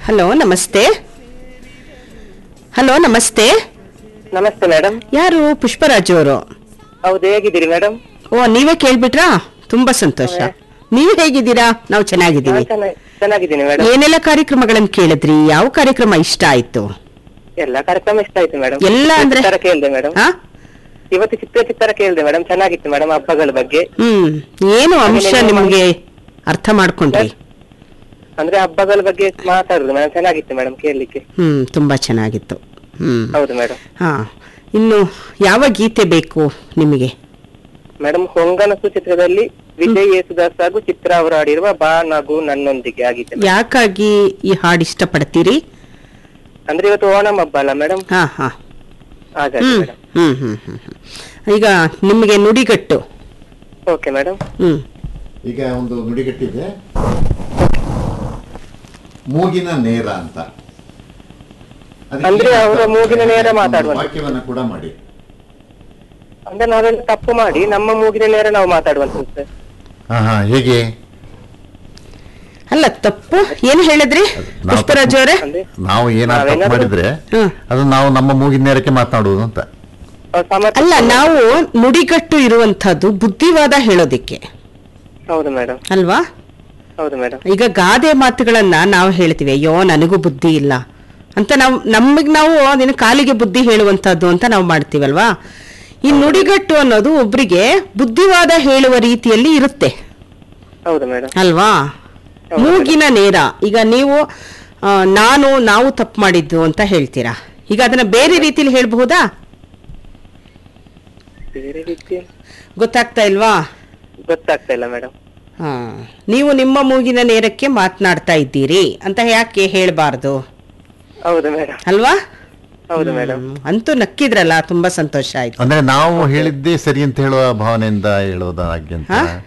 Hello ನಮಸ್ತೆ hello ನಮಸ್ತೆ ನಮಸ್ತೆ ಮೇಡಮ್ ಯಾರು ಪುಷ್ಪರಾಜ್ ಅವರು ಹೌದು ಹೇಗಿದ್ದೀರಿ ಮೇಡಮ್ ಓ ನೀವೇ ಕೇಳ್ಬಿಟ್ರಾ ತುಂಬಾ ಸಂತೋಷ ನೀವು ಹೇಗಿದ್ದೀರಾ ನಾವು ಚೆನ್ನಾಗಿದ್ದೀವಿ ಚೆನ್ನಾಗಿದ್ದೀನಿ ಮೇಡಮ್ ಏನೆಲ್ಲ ಕಾರ್ಯಕ್ರಮಗಳನ್ನು ಕೇಳಿದ್ರಿ ಯಾವ ಕಾರ್ಯಕ್ರಮ ಇಷ್ಟ ಆಯ್ತು ಎಲ್ಲ ಕಾರ್ಯಕ್ರಮ ಇಷ್ಟ ಆಯ್ತು ಮೇಡಮ್ ಎಲ್ಲ ಅಂದ್ರೆ- ಚಿತ್ರ ಕೇಳಿದೆ ಮೇಡಮ್ ಹಾ ಇವತ್ತು ಚಿತ್ರ ಚಿತ್ರ ಕೇಳಿದೆ ಮೇಡಮ್ ಚೆನ್ನಾಗಿತ್ತು ಮೇಡಮ್ ಹಬ್ಬಗಳ ಬಗ್ಗೆ ಹ್ಮ್ ಏನು ಅಂಶ ಹಾಗೆ ನಿಮ್ಮ- ನಿಮ್ಗೆ ಅರ್ಥ ಮಾಡ್ಕೊಂಡ್ರಿ ಅಂದ್ರೆ ಹಬ್ಬಗಳ ಬಗ್ಗೆ ಮಾತಾಡುದು ಮೇಡಮ್ ಚೆನ್ನಾಗಿತ್ತು ಮೇಡಮ್ ಕೇಳಲಿಕ್ಕೆ ಹ್ಮ್ ತುಂಬಾ ಚೆನ್ನಾಗಿತ್ತು ಹ್ಮ್ ಹೌದು ಮೇಡಮ್ ಹಾ ಇನ್ನು ಯಾವ ಗೀತೆ ಬೇಕು ನಿಮಗೆ ಮೇಡಮ್ ಹೊಂಗನಸು ಚಿತ್ರದಲ್ಲಿ ವಿಜಯ್ ಯೇಸುದಾಸ್ ಹಾಗೂ ಚಿತ್ರ ಅವರು ಆಡಿರುವ ಬಾ ನಗು ನನ್ನೊಂದಿಗೆ ಆಗಿತ್ತು madam. ಯಾಕಾಗಿ ಈ ಹಾಡು ಇಷ್ಟಪಡ್ತೀರಿ ಅಂದ್ರೆ ಇವತ್ತು ಓಣಂ ಹಬ್ಬ ಅಲ್ಲ ಮೇಡಮ್ ಹಾ ಹಾ ಹಾಗಾಗಿ ಹ್ಮ್ ಮೇಡಮ್ ಹ್ಮ್ ಹ್ಮ್ ಹ್ಮ್ ಹ್ಮ್. ಈಗ ನಿಮಗೆ ನುಡಿಗಟ್ಟು ಓಕೆ ಮೇಡಮ್ ಹ್ಮ್ ಈಗ ಒಂದು ನುಡಿಗಟ್ಟಿದೆ ಮೂಗಿನ ನೇರ ಅಂತ ಅದಕ್ಕೆ ಅಂದ್ರೆ ಏನು ಅವರ ಅರ್ಥ? ಮೂಗಿನ ನೇರ ಒಂದು ಮಾತಾಡುವಂಥದ್ದು. ವಾಕ್ಯವನ್ನ ಕೂಡ ಮಾಡಿ ಅಂದ್ರೆ ನಾವೆಲ್ಲ ತಪ್ಪು ಮಾಡಿ ನಮ್ಮ ಮೂಗಿನ ನೇರ ನಾವು ಮಾತಾಡುವಂಥದ್ದು ಸರ್ ಹಾ ಹಾ ಹೇಗೆ ಅಲ್ಲ ತಪ್ಪು ಏನ್ ಹೇಳಿದ್ರಿ ನಾವು ಪುಷ್ಪರಾಜ್ ಅವರೇ ಅಂದ್ರೆ ನಾವು ಏನಾದ್ರು ತಪ್ಪು ನಾವೇನಾದ್ರೂ- ಮಾಡಿದ್ರೆ ಹ್ಮ್. ಅದು ನಾವು ನಮ್ಮ ಮೂಗಿನ ನೇರಕ್ಕೆ ಮಾತನಾಡುವುದು ಅಂತ ಅವ್ರು ಸಮರ್ಥ- ಅಲ್ಲ ನಾವು ನುಡಿಗಟ್ಟು ಇರುವಂತಹದ್ದು ಬುದ್ಧಿವಾದ ಹೇಳೋದಿಕ್ಕೆ ಹೌದು ಮೇಡಮ್ ಅಲ್ವಾ ಹೌದು ಮೇಡಮ್ ಈಗ ಗಾದೆ ಮಾತುಗಳನ್ನ ನಾವು ಹೇಳ್ತೀವಿ ಅಯ್ಯೋ ನನಗೂ ಬುದ್ಧಿ ಇಲ್ಲ ಅಂತ ನಾವು ನಮಗ್ ನಾವು ನಿನ್ನ ಕಾಲಿಗೆ ಬುದ್ಧಿ ಹೇಳುವಂತಹದ್ದು ಅಂತ ನಾವು ಮಾಡ್ತೀವಲ್ವಾ ಈ ನುಡಿಗಟ್ಟು ಅನ್ನೋದು ಒಬ್ರಿಗೆ ಬುದ್ಧಿವಾದ ಹೇಳುವ ರೀತಿಯಲ್ಲಿ ಇರುತ್ತೆ ಹೌದು ಮೇಡಮ್ ಅಲ್ವಾ ಮೂಗಿನ ನೇರ ಈಗ ನೀವು ಆ, ನಾನು ನಾವು ತಪ್ಪು ಮಾಡಿದ್ದು ಅಂತ ಹೇಳ್ತೀರಾ ಈಗ ಅದನ್ನ ಬೇರೆ ರೀತಿಯಲ್ಲಿ ಹೇಳ್ಬಹುದಾ ಬೇರೆ ರೀತಿ ಗೊತ್ತಾಗ್ತಾ ಇಲ್ವಾ ಗೊತ್ತಾಗ್ತಾ ಇಲ್ಲ ಮೇಡಮ್ ಹಾ ನೀವು ನಿಮ್ಮ ಮೂಗಿನ ನೇರಕ್ಕೆ ಮಾತನಾಡ್ತಾ ಇದ್ದೀರಿ ಅಂತ ಯಾಕೆ ಹೇಳ್ಬಾರ್ದು ಹೌದು ಮೇಡಮ್ ಅಲ್ವಾ ಹೌದು ಮೇಡಮ್ ಹ್ಮ್. ಅಂತೂ ನಕ್ಕಿದ್ರಲ್ಲ ತುಂಬಾ ಸಂತೋಷ ಆಯ್ತು ಅಂದ್ರೆ ನಾವು ಹೇಳಿದ್ದೇ ಸರಿ ಅಂತ ಹೇಳುವ ಭಾವನೆಯಿಂದ ಹೇಳೋದಾಗ್ಯಂತ ಹಾ?